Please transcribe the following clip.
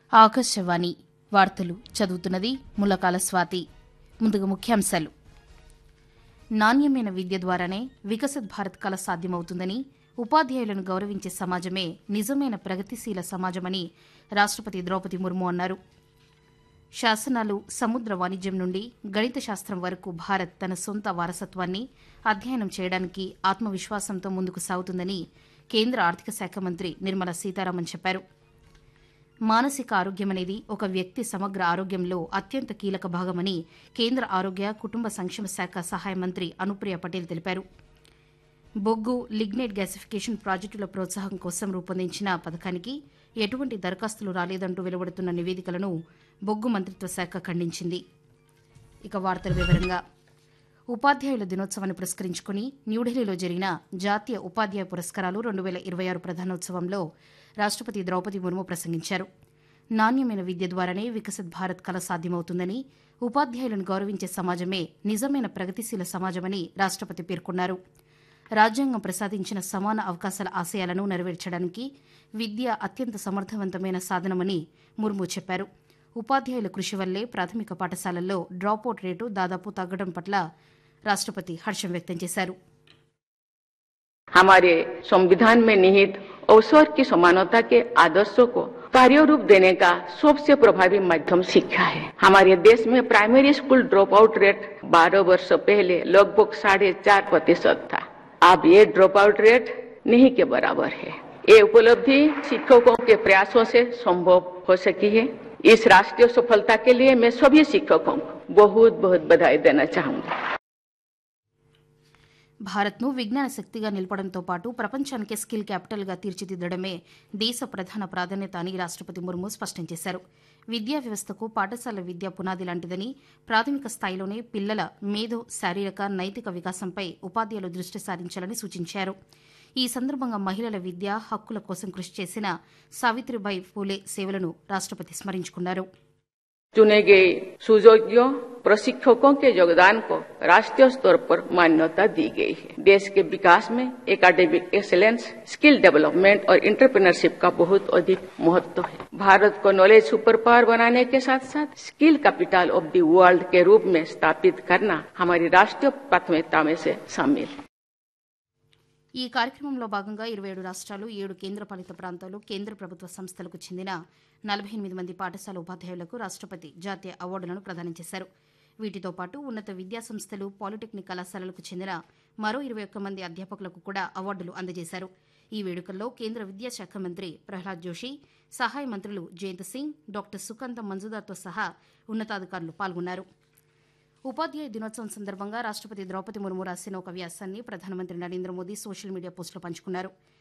ఆకాశవాణి వార్తలు చదువుతున్నది ములకాల స్వాతి ముందుగా ముఖ్యాంశాలు నాణ్యమైన విద్య ద్వారానే వికసిత్ భారత్ కల సాధ్యమవుతుందని ఉపాధ్యాయులను గౌరవించే సమాజమే నిజమైన ప్రగతిశీల సమాజమని రాష్టపతి ద్రౌపది ముర్ము అన్నారు శాసనాలు సముద్ర వాణిజ్యం నుండి గణిత శాస్త్రం వరకు భారత్ తన సొంత వారసత్వాన్ని అధ్యయనం చేయడానికి ఆత్మవిశ్వాసంతో ముందుకు సాగుతుందని కేంద్ర ఆర్థిక శాఖ మంత్రి నిర్మలా సీతారామన్ చెప్పారు మానసిక ఆరోగ్యం అనేది ఒక వ్యక్తి సమగ్ర ఆరోగ్యంలో అత్యంత కీలక భాగమని కేంద్ర ఆరోగ్య కుటుంబ సంక్షేమ శాఖ సహాయ మంత్రి అనుప్రియ పటేల్ తెలిపారు బొగ్గు లిగ్నైట్ గ్యాసిఫికేషన్ ప్రాజెక్టుల ప్రోత్సాహం కోసం రూపొందించిన పథకానికి ఎటువంటి దరఖాస్తులు రాలేదంటూ వెలువడుతున్న నివేదికలను బొగ్గు మంత్రిత్వ శాఖ ఖండించింది ఇక వార్తల వివరంగా ఉపాధ్యాయుల దినోత్సవాన్ని పురస్కరించుకుని న్యూఢిల్లీలో జరిగిన జాతీయ ఉపాధ్యాయ పురస్కారాలు రెండు వేల ఇరవై ఆరు ప్రధానోత్సవంలో రాష్టపతి ద్రౌపది ముర్ము ప్రసంగించారు నాణ్యమైన విద్య ద్వారానే వికసిత్ భారత్ కల సాధ్యమవుతుందని ఉపాధ్యాయులను గౌరవించే సమాజమే నిజమైన ప్రగతిశీల సమాజమని రాష్టపతి పేర్కొన్నారు రాజ్యాంగం ప్రసాదించిన సమాన అవకాశాల ఆశయాలను నెరవేర్చడానికి విద్య అత్యంత సమర్థవంతమైన సాధనమని ముర్ము చెప్పారు ఉపాధ్యాయుల కృషి వల్లే ప్రాథమిక పాఠశాలల్లో డ్రాపౌట్ రేటు దాదాపు తగ్గడం పట్ల రాష్టపతి హర్షం వ్యక్తం చేశారు हमारे संविधान में निहित अवसर की समानता के आदर्शों को कार्य रूप देने का सबसे प्रभावी माध्यम शिक्षा है हमारे देश में primary school drop out rate 12 वर्ष पहले लगभग साढ़े चार प्रतिशत था अब ये ड्रॉप आउट रेट नहीं के बराबर है ये उपलब्धि शिक्षकों के प्रयासों से संभव हो सकी है इस राष्ट्रीय सफलता के लिए मैं सभी शिक्षकों को बहुत बहुत बधाई देना चाहूंगी భారత్ను విజ్ఞాన శక్తిగా నిలపడంతో పాటు ప్రపంచానికి స్కిల్ క్యాపిటల్గా తీర్చిదిద్దడమే దేశ ప్రధాన ప్రాధాన్యత అని రాష్టపతి ముర్ము స్పష్టం చేశారు విద్యా వ్యవస్థకు పాఠశాల విద్య పునాది లాంటిదని ప్రాథమిక స్థాయిలోనే పిల్లల మేధో శారీరక నైతిక వికాసంపై ఉపాధ్యాయులు దృష్టి సారించాలని సూచించారు ఈ సందర్భంగా మహిళల విద్య హక్కుల కోసం కృషి చేసిన సావిత్రిబాయి ఫూలే సేవలను రాష్టపతి స్మరించుకున్నారు चुने गए सुयोग्यों प्रशिक्षकों के योगदान को राष्ट्रीय स्तर पर मान्यता दी गई है देश के विकास में एकेडमिक एक्सेलेंस स्किल डेवलपमेंट और इंटरप्रेन्योरशिप का बहुत अधिक महत्व है भारत को नॉलेज सुपर पावर बनाने के साथ साथ skill capital of the world के रूप में स्थापित करना हमारी राष्ट्रीय प्राथमिकता में से शामिल है ఈ కార్యక్రమంలో భాగంగా ఇరవై ఏడు రాష్ట్రాలు ఏడు కేంద్రపాలిత ప్రాంతాలు కేంద్ర ప్రభుత్వ సంస్థలకు చెందిన నలభై ఎనిమిది మంది పాఠశాల ఉపాధ్యాయులకు రాష్టపతి జాతీయ అవార్డులను ప్రదానం చేశారు వీటితో పాటు ఉన్నత విద్యా సంస్థలు పాలిటెక్నిక్ కళాశాలలకు చెందిన మరో ఇరవై ఒక్క మంది అధ్యాపకులకు కూడా అవార్డులు అందజేశారు ఈ వేడుకల్లో కేంద్ర విద్యాశాఖ మంత్రి ప్రహ్లాద్ జోషి సహాయ మంత్రులు జయంత్ సింగ్ డాక్టర్ సుకాంత మంజుదార్తో సహా ఉన్నతాధికారులు పాల్గొన్నారు ఉపాధ్యాయ దినోత్సవం సందర్భంగా రాష్టపతి ద్రౌపది ముర్ము రాసిన ఒక వ్యాసాన్ని ప్రధానమంత్రి నరేంద్ర మోదీ సోషల్ మీడియా పోస్టులో పంచుకున్నారు